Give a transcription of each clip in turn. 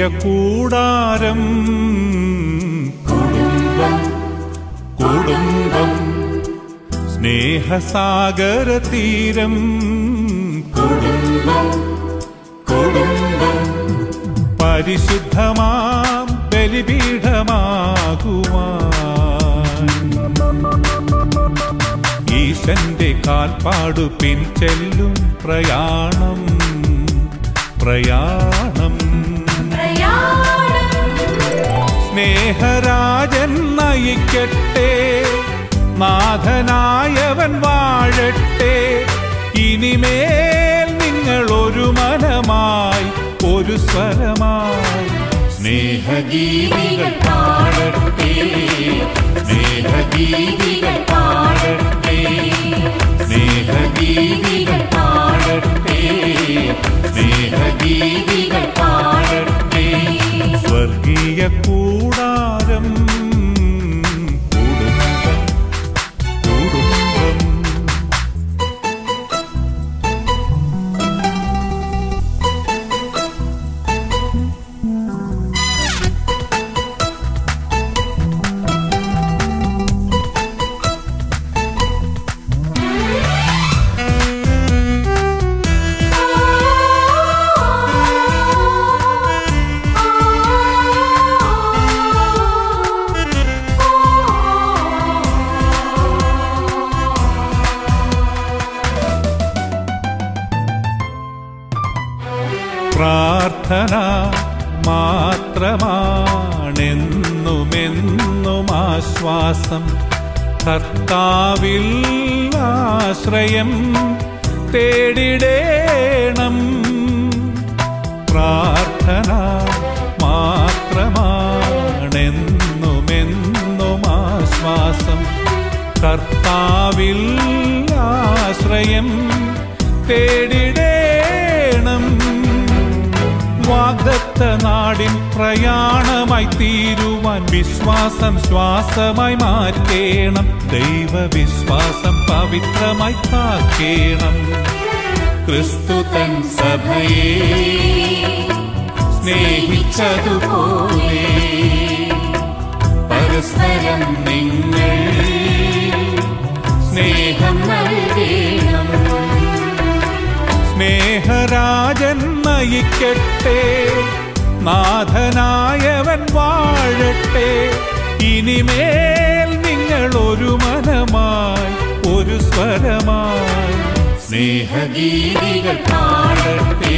കൂടാരം കുടുംബം കുടുംബം സ്നേഹസാഗര തീരം കുടുംബം കുടുംബം പരിശുദ്ധമാം ബലിപീഠമാകുവാൻ ഈശന്റെ കാൽപ്പാടു പിൻചെല്ലും പ്രയാണം പ്രയാണം സ്നേഹരാജൻ നയിക്കട്ടെ നാഥനായവൻ വാഴട്ടെ ഇനിമേൽ നിങ്ങൾ ഒരു മനമായി ഒരു സ്വരമായി സ്നേഹഗീതികൾ പാടട്ടെ സ്നേഹഗീതികൾ പാടട്ടെ സ്നേഹഗീതികൾ പാടട്ടെ സ്നേഹഗീതികൾ പാടട്ടെ സ്വർഗീയ കൂടാരം കുടുംബം കുടുംബം പ്രാർത്ഥന മാത്രമാണെന്നുമെന്നും ആശ്വാസം കർത്താവിൽ ആശ്രയം തേടിടേണം പ്രാർത്ഥന മാത്രമാണെന്നുമെന്നും ആശ്വാസം കർത്താവിൽ ആശ്രയം തേടിടേണം വാഗ്ദത്ത നാടിൻ പ്രയാണമായി തീരുവാൻ വിശ്വാസം ശ്വാസമായി മാറ്റേണം ദൈവവിശ്വാസം പവിത്രമായി കാക്കേണം ക്രിസ്തു തൻ സഭയെ സ്നേഹിച്ചതുപോലെ പരസ്പരം നിങ്ങൾ സ്നേഹം നൽകേണം സ്നേഹരാജൻ നയിക്കട്ടെ നാഥനായവൻ വാഴട്ടെ ഇനിമേൽ നിങ്ങൾ ഒരു മനമായി ഒരു സ്വരമായി സ്നേഹഗീതികൾ പാടട്ടെ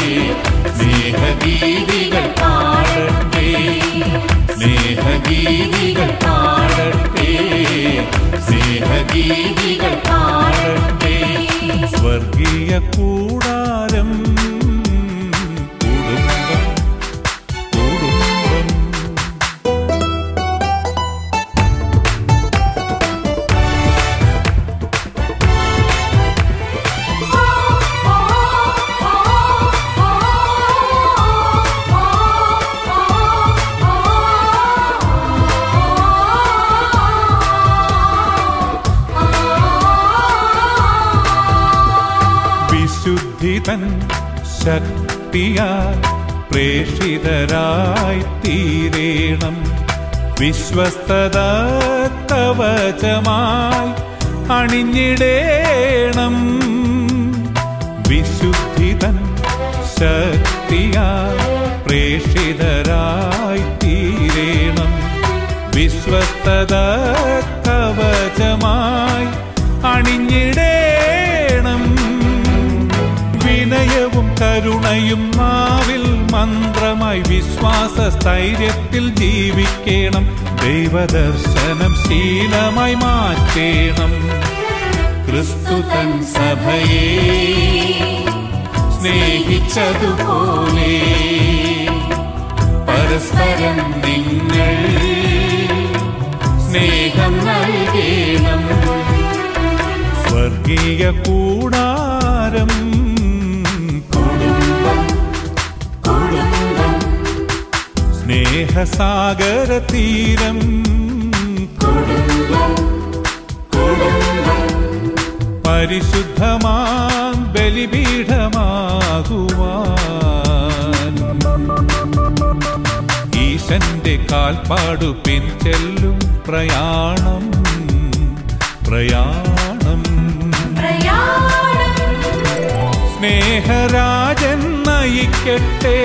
സ്നേഹഗീതികൾ പാടട്ടെ സ്നേഹഗീതികൾ പാടട്ടെ സ്നേഹഗീതികൾ പാടട്ടെ സ്വർഗീയ കൂടാരം കുടുംബം കുടുംബം വിശുദ്ധിതൻ ശക്തിയാൽ പ്രേഷിതരായി തീരേണം വിശ്വസ്തത കവചമായി അണിഞ്ഞിടേണം വിശുദ്ധിതൻ ശക്തിയാൽ പ്രേഷിതരായി തീരേണം വിശ്വസ്തത കവചമായി അണിഞ്ഞിടേണം വിനയവും കരുണയും നാവിൽ മന്ത്രമായി വിശ്വാസ സ്ഥൈര്യത്തിൽ ജീവിക്കണം ദൈവദർശനം ശീലമായി മാറ്റേണം ക്രിസ്തു തൻ സഭയെ സ്നേഹിച്ചതുപോലെ പരസ്പരം നിങ്ങൾ സ്നേഹം നൽകേണം സ്വർഗീയ കൂടാരം കുടുംബം കുടുംബം സ്നേഹസാഗര തീരം കുടുംബം കുടുംബം പരിശുദ്ധമാം ബലിപീഠമാകുവാൻ പുരുഷന്റെ കാൽപ്പാടു പിൻചെല്ലും പ്രയാണം പ്രയാണം സ്നേഹരാജൻ നയിക്കട്ടെ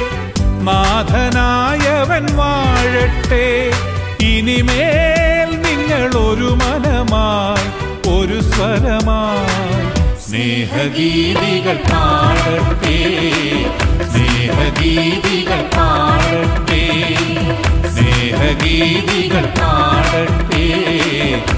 നാഥനായവൻ വാഴട്ടെ ഇനിമേൽ നിങ്ങൾ ഒരു മനമായി ഒരു സ്വരമായി സ്നേഹഗീതികൾ പാടട്ടെ സ്നേഹഗീതികൾ പാടട്ടെ സ്നേഹഗീതികൾ പാടട്ടെ